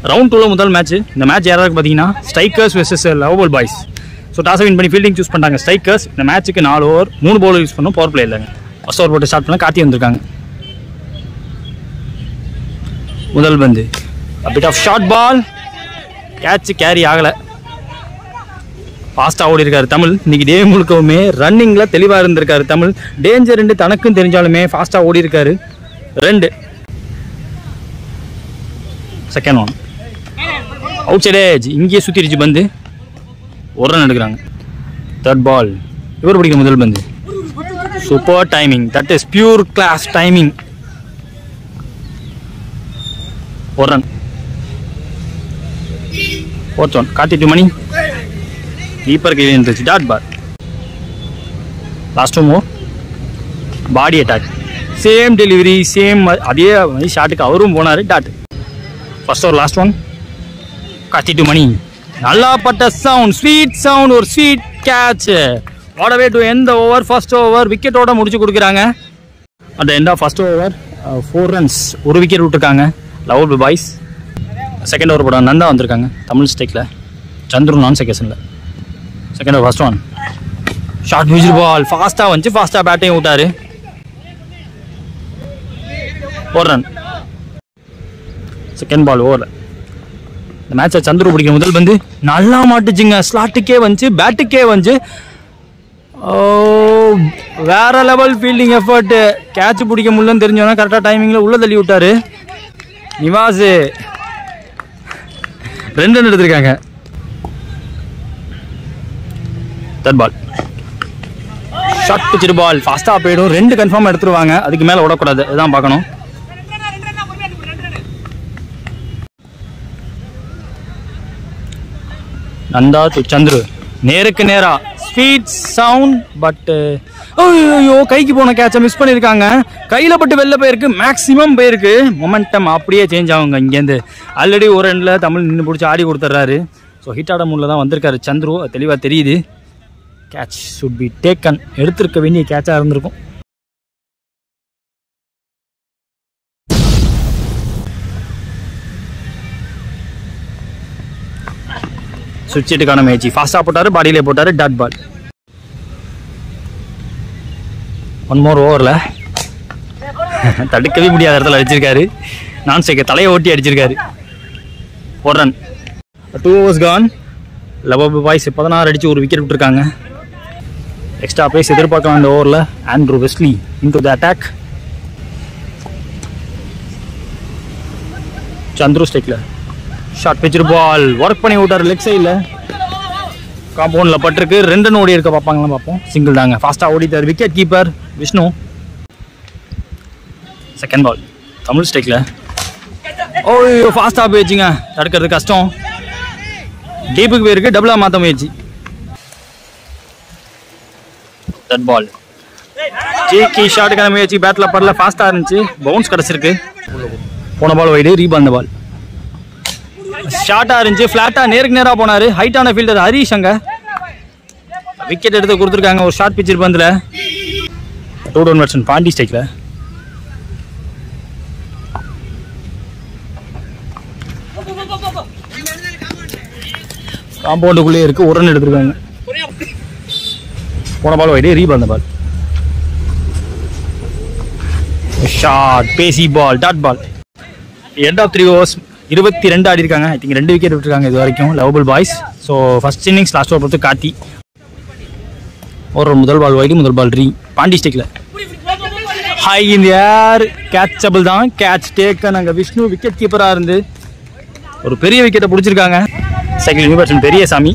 round டூவில் முதல் match இந்த மேட்ச் யாராருக்கு பார்த்தீங்கன்னா strikers versus lovable boys so toss win பண்ணி ஃபீல்டிங் சூஸ் பண்ணிட்டாங்க ஸ்ட்ரைக்கர்ஸ் இந்த மேட்ச்சுக்கு நாலு ஓவர் மூணு bowler யூஸ் பண்ணும் பவர் பிளே இல்லைங்க ஃபர்ஸ்ட் ஓவர் போட்டு ஸ்டார்ட் பண்ண கார்த்தி வந்திருக்காங்க முதல் பந்து bit off short ball catch carry ஆகலை ஃபாஸ்ட்டாக ஓடி இருக்காரு தமிழ் இன்னைக்கு டே முழுக்கவுமே ரன்னிங்கில் தெளிவாக இருந்திருக்காரு தமிழ் டேஞ்சர் ரெண்டு தனக்கும் தெரிஞ்சாலுமே ஃபாஸ்ட்டாக ஓடி இருக்காரு ரெண்டு second one outside edge இங்கேயே சுற்றிடுச்சு பந்து ஒரு ரன் எடுக்கிறாங்க தேர்ட் பால் இவர் பிடிக்கிற முதல் பந்து super timing that is pure class timing ஒரு run fourth one Karthi to Mani keeper கையில் இருந்துச்சு dot ball last more body attack same delivery same அதே ஷாட்டுக்கு அவரும் போனார் டாட் ஃபர்ஸ்ட் ஒரு last one Karthi to Mani நல்லா பட்ட சவுண்ட் ஸ்வீட் சவுண்ட் ஒரு ஸ்வீட் கேட்ச் வாடவே டு எந்த ஓவர் ஃபர்ஸ்ட் ஓவர் விக்கெட்டோட முடிச்சு கொடுக்குறாங்க at end of first over four runs ஒரு விக்கெட் விட்டுருக்காங்க லவ் பாய்ஸ் செகண்ட் ஓவர் போட நந்தா வந்திருக்காங்க தமிழ் ஸ்டேக்கில் சந்துரு நான் செகஷனில் second over first one short music ball ஃபாஸ்ட்டாக வந்துச்சு ஃபாஸ்ட்டாக பேட்டையும் விட்டாரு ஒரு ரன் செகண்ட் பால் ஓவர் இந்த மேட்சை சந்துரு பிடிக்கிற முதல் பந்து நல்லா மாட்டுச்சுங்க ஸ்லாட்டுக்கே வந்துச்சு பேட்டுக்கே வந்துச்சு ஓ, வேற லெவல் ஃபீல்டிங் எஃபர்ட் கேட்ச் பிடிக்க முடியலன்னு தெரிஞ்சவனா கரெக்டாக டைமிங்கில் உள்ள தள்ளி விட்டாரு நிவாஸ் ரெண்டு ரன் எடுத்திருக்காங்க third ball short pitcher ball ஃபாஸ்ட்டாக போயிடும் ரெண்டு கன்ஃபார்ம் எடுத்துருவாங்க அதுக்கு மேலே விடக்கூடாது இதுதான் பார்க்கணும் நந்தா டு சந்துரு நேருக்கு நேரா ஸ்வீட் சவுண்ட் பட் ஐயோ கைக்கு போன கேட்சை மிஸ் பண்ணியிருக்காங்க கையில் பட்டு வெளில போயிருக்கு மேக்ஸிமம் போயிருக்கு மொமெண்டம் அப்படியே சேஞ்ச் ஆகுங்க இங்கேருந்து ஆல்ரெடி ஒரு ரெண்டில் தமிழ் நின்று பிடிச்சி ஆடி கொடுத்துட்றாரு ஸோ ஹிட் ஆட மூடில் தான் வந்திருக்காரு சந்துரு அது தெளிவாக தெரியுது கேட்ச் சுட் பி டேக்கன் எடுத்திருக்க வேண்டிய கேட்சாக இருந்திருக்கும் சுவிட்சிட்டுக்கான முயற்சி ஃபாஸ்ட்டாக போட்டார் பாடியிலே போட்டார் டாட் பால் ஒன் மோர் ஓவரில் தடுக்கவே முடியாத இடத்துல அடிச்சிருக்காரு நான் சேக்க தலையை ஓட்டி அடிச்சிருக்காரு ஒரு run two overs gone love boys பதினாறு அடித்து ஒரு விக்கெட் விட்டுருக்காங்க எக்ஸ்ட்ரா பேஸ் எதிர்பார்க்கலாம் இந்த ஓவரில் Andrew Wesley in to the attack Chandru ஸ்டேக்கில் ஷார்ட் பிச்சர் பால் ஒர்க் பண்ணி விட்டார் லெக் சைடில் காம்பவுண்டில் பட்டிருக்கு ரெண்டு ரன் ஓடி இருக்க பார்ப்பாங்களா பார்ப்போம் சிங்கிள் தாங்க ஃபாஸ்ட்டாக ஓடிட்டார் wicket keeper Vishnu second ball Tamil ஸ்டேக்கில் ஓய்யோ ஃபாஸ்ட்டாக போயிடுச்சுங்க தடுக்கிறது கஷ்டம் டீப்புக்கு போயிருக்கு டபுளாக மாற்ற முயற்சி தட் பால் ஜேகி ஷாட்டுக்கான முயற்சி பேட்டில் படல ஃபாஸ்ட்டாக இருந்துச்சு பவுன்ஸ் கிடச்சிருக்கு போன பால் வைடு ரீபால் பால் ஷார்ட்டாக இருந்துச்சு ஃப்ளாட்டாக நேருக்கு நேராக போனார் ஹைட்டான ஃபீல்டர் ஹரீஷ் அங்கே விக்கெட் எடுத்து கொடுத்துருக்காங்க ஒரு ஷார்ட் பிச்சர் பந்தில் டூ டவுன் பேட்ஸ்மேன் பாண்டி ஸ்டைக்கில் காம்பவுண்டுக்குள்ளேயே இருக்குது ஒரு ரன் எடுத்திருக்காங்க போன பால் வைடு ரீபால் அந்த ball short pacey ball dot ball end of three overs இருபத்தி ரெண்டு ஆடி இருக்காங்க ஐ திங்க் ரெண்டு விக்கெட் விட்டுருக்காங்க இது வரைக்கும் lovable boys so first innings last over பொறுத்து கார்த்தி ஒரு முதல் பால் வைடு முதல் பால் ரீ பாண்டி ஸ்டேக்கில் ஹை இன் ஏர் கேட்சபிள் தான் கேட்ச் டேக்கன் அங்கே விஷ்ணு விக்கெட் கீப்பராக இருந்து ஒரு பெரிய விக்கெட்டை பிடிச்சிருக்காங்க சைக்கிள் நியூ பேட்ஸ்மேன் பெரியசாமி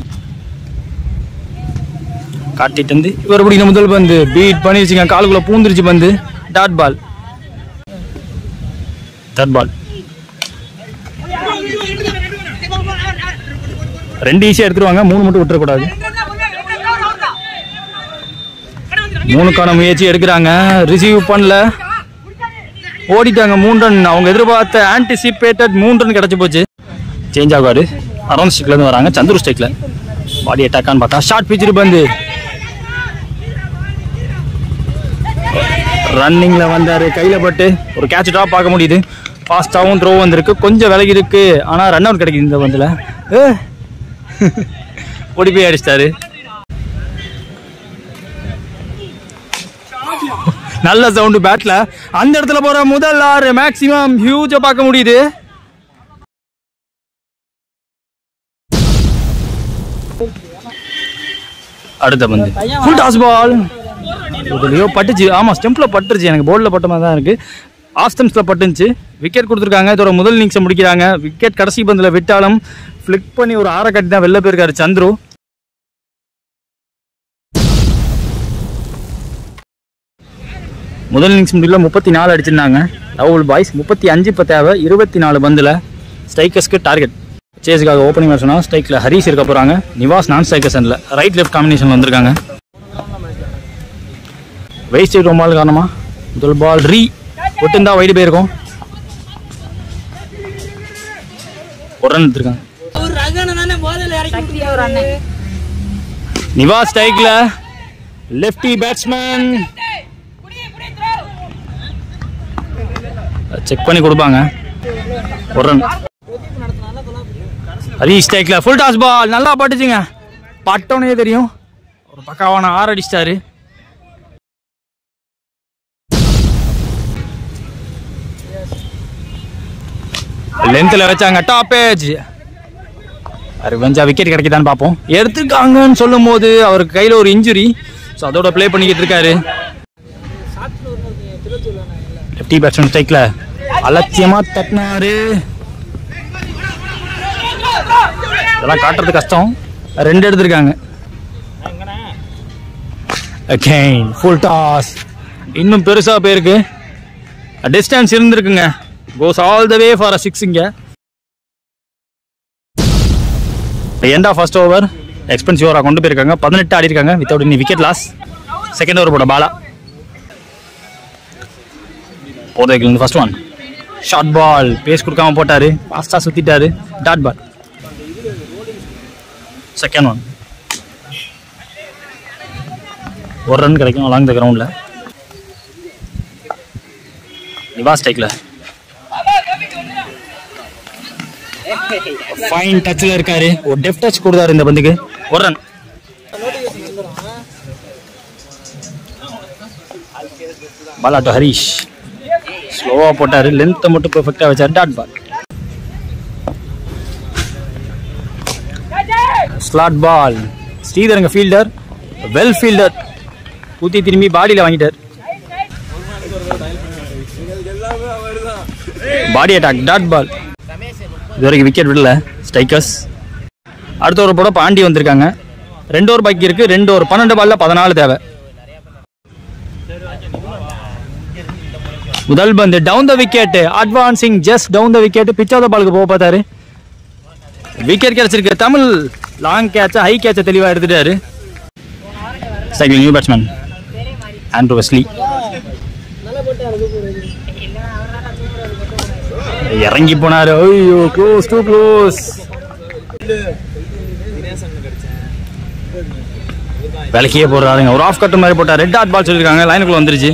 காட்டிட்டு வந்து இவர் பிடிக்கிற முதல் பந்து பீட் பண்ணி வச்சுங்க காலுக்குள்ள பூந்துருச்சு பந்து டாட் பால் தேர்ட் பால் ரெண்டு ஈஸியாக எடுத்துருவாங்க மூணு மட்டும் விட்டுறக்கூடாது மூணுக்கான முயற்சி எடுக்கிறாங்க ரிசீவ் பண்ணல ஓடிட்டாங்க மூணு ரன் அவங்க எதிர்பார்த்த ஆன்டிசிபேட்டட் மூணு ரன் கிடச்சி போச்சு சேஞ்ச் ஆகாரு அரௌண்ட் ஸ்டிக்லேருந்து வராங்க சந்துரு ஸ்டிக்கில் பாடி அட்டாக்கான்னு பார்த்தா ஷார்ட் பிச்சிரு பந்து ரன்னிங்கில் வந்தார் கையில் பட்டு ஒரு கேட்ச் ட்ராப் பார்க்க முடியுது ஃபாஸ்ட்டாகவும் த்ரோ வந்திருக்கு கொஞ்சம் விலகி இருக்கு ஆனால் ரன் அவுட் கிடைக்குது இந்த பந்தில் ஏ ஓடி போய் அடிச்சிட்டாரு நல்ல சவுண்டு பேட்ல அந்த இடத்துல போற முதல் ஆறு மேக்ஸிமம் ஹியூஜ பார்க்க முடியுது அடுத்த பந்து ஃபுல் டாஸ் பால் இதுலயோ பட்டுச்சு ஆமா ஸ்டெம்ப்ல பட்டுருச்சு எனக்கு போர்டில் பட்ட மாதிரி தான் இருக்கு ஆஃப் ஸ்டெம்ப்ஸ்ல பட்டுச்சு விக்கெட் கொடுத்துருக்காங்க இதோட முதல் இன்னிங்ஸை முடிக்கிறாங்க விக்கெட் கடைசி பந்தில் விட்டாலும் ஃபிளிக் பண்ணி ஒரு ஆற கட்டி தான் வெளில போயிருக்காரு சந்துரு முதல் இன்னிங்ஸ் முடியல முப்பத்தி நாலு அடிச்சிருந்தாங்க லவ் பாய்ஸ் முப்பத்தி அஞ்சு இப்போ தேவை இருபத்தி நாலு பந்தில் ஸ்ட்ரைக்கர்ஸ்க்கு டார்கெட் சேஸுக்காக ஓப்பனிங் சொன்னா ஸ்ட்ரைக்கில் ஹரிஸ் இருக்க போகிறாங்க நிவாஸ் நான் ஸ்ட்ரைக்கர்ஸ் அண்டில் ரைட் லெஃப்ட் காம்பினேஷன் வந்திருக்காங்க வெயிஸ்ட் ரொம்ப நாள் காரணமா முதல் பால் ரீ ஒட்டுந்தா வைடு போயிருக்கும் ஒரு ரன் எடுத்திருக்காங்க ஒரு ரகனை தானே முதல்ல இறக்கி ஒரு அண்ணன் நிவாஸ் ஸ்ட்ரைக்கில் லெஃப்டி பேட்ஸ்மேன் செக் பண்ணி கொடுப்பாங்க ஒரு ரன் ஹரீஷ் ஸ்ட்ரைக்கில் ஃபுல் டாஸ் பால் நல்லா பட்டுச்சுங்க பட்டோனே தெரியும் ஒரு பக்காவான ஆறு அடிச்சிட்டாரு லென்த்தில் வச்சாங்க டாப் ஏஜ் ரிவெஞ்சா விக்கெட் கிடைக்குதான்னு பார்ப்போம் எடுத்துருக்காங்கன்னு சொல்லும் போது அவருக்கு கையில் ஒரு இன்ஜுரி ஸோ அதோட ப்ளே பண்ணிக்கிட்டு இருக்காரு லெஃப்டி பேட்ஸ்மேன் ஸ்ட்ரைக்கில் அலட்சியமாக தட்டினாரு இதெல்லாம் காட்டுறது கஷ்டம் ரெண்டு எடுத்திருக்காங்க அகைன் ஃபுல் டாஸ் இன்னும் பெருசாக போயிருக்கு டிஸ்டன்ஸ் இருந்திருக்குங்க goes all the way for a six இங்கே end of first over expensive ஓவராக கொண்டு போயிருக்காங்க பதினெட்டு ஆடி இருக்காங்க வித்தவுட் இனி விக்கெட் லாஸ் செகண்ட் ஓவர் போட பாலா போதைக்கு first one short ball pace கொடுக்காம போட்டாரு ஃபாஸ்ட்டாக சுற்றிட்டாரு டாட் பால் செகண்ட் ஒன் ஒரு ரன் கிடைக்கும் அலாங் த கிரவுண்டில் நிவாஸ் டேக்கில் ஃபைன் டச்சில் இருக்காரு ஒரு டெஃப் டச் கொடுத்தாரு இந்த பந்துக்கு ஒரு ரன் பாலா டு ஹரிஷ் ஸ்லோவாக போட்டார் லென்த்தை மட்டும் பெர்ஃபெக்டாக வச்சார் டாட் பால் ஸ்லாட் பால் ஸ்ரீதரங்க ஃபீல்டர் வெல் ஃபீல்டர் ஊத்தி திரும்பி பாடியில் வாங்கிட்டார் பாடி அட்டாக் டாட் பால் இது வரைக்கும் விக்கெட் விடல ஸ்ட்ரைக்கர்ஸ் அடுத்த ஒரு போட பாண்டி வந்திருக்காங்க ரெண்டு ஓவர் பாக்கி இருக்கு ரெண்டு ஓவர் பன்னெண்டு பால்ல பதினாலு தேவை முதல் பந்து down the wicket advancing just down the wicket பிச்சாத பாலுக்கு போக பார்த்தாரு விக்கெட் கிடைச்சிருக்கு Tamil long catch high catch தெளிவாக எடுத்துட்டாரு சைக்கிள் நியூ பேட்ஸ்மேன் ஆண்ட்ரூ வெஸ்லி இறங்கி போனாரு ஐயோ க்ளோஸ் டு க்ளோஸ் விளக்கியே போடுறாருங்க ஒரு ஆஃப் கட் மாதிரி போட்டார் ரெட் டாட் பால் சொல்லியிருக்காங்க லைனுக்குள்ள வந்துருச்சு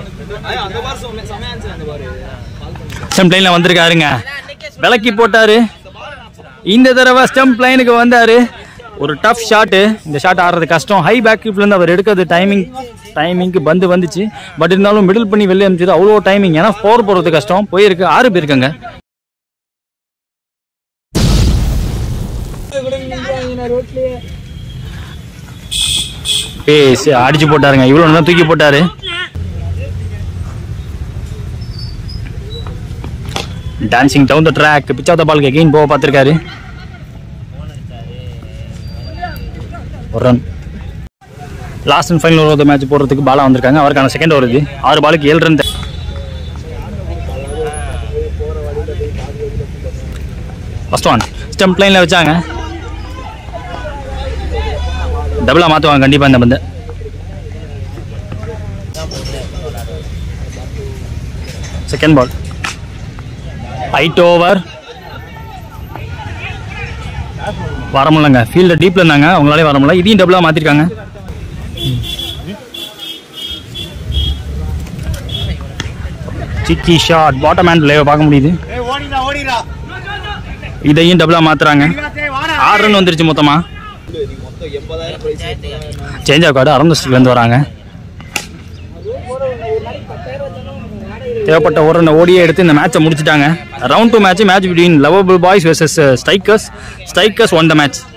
ஸ்டெம்ப் லைன்ல வந்திருக்காருங்க விளக்கி போட்டாரு இந்த தடவை ஸ்டெம்ப் லைனுக்கு வந்தாரு ஒரு டஃப் ஷாட்டு இந்த ஷாட் ஆடுறது கஷ்டம் ஹை பேக் இருந்து அவர் எடுக்கிறது டைமிங் டைமிங்க்கு பந்து வந்துச்சு பட் இருந்தாலும் மிடில் பண்ணி வெளியே அனுப்பிச்சது அவ்வளோ டைமிங் ஏன்னா ஃபோர் போடுறது கஷ்டம் போயிருக்கு ஆறு போயிருக்காங்க பேஸ் அடிச்சு போட்டாருங்க இவ்வளோ நல்லா தூக்கி போட்டாரு dancing down the track pitch of the ball again போக பார்த்துருக்காரு ஒரு run last and final over match போடுறதுக்கு பாலா வந்திருக்காங்க அவருக்கான செகண்ட் ஓவர் இது ஆறு பாலுக்கு ஏழு ரன் ஃபர்ஸ்ட் ஒன் ஸ்டெம்ப் லைனில் வச்சாங்க டபுளாக மாற்றுவாங்க கண்டிப்பாக இந்த பந்து செகண்ட் பால் ஹைட் ஓவர் வர முடியலங்க ஃபீல்டில் டீப்பில் இருந்தாங்க அவங்களாலே வர முடியல இதையும் டபுளாக மாற்றிருக்காங்க சிக்கி ஷாட் பாட்டம் ஹேண்ட் லைவ் பார்க்க முடியுது இதையும் டபுளாக மாத்துறாங்க ஆறு ரன் வந்துருச்சு மொத்தமா சேஞ்ச் ஆஃப் கார்டு அரௌண்ட் இருந்து வராங்க தேவைப்பட்ட ஒரு ரன் ஓடியே எடுத்து இந்த மேட்சை முடிச்சிட்டாங்க round two match match between lovable boys versus strikers strikers won the match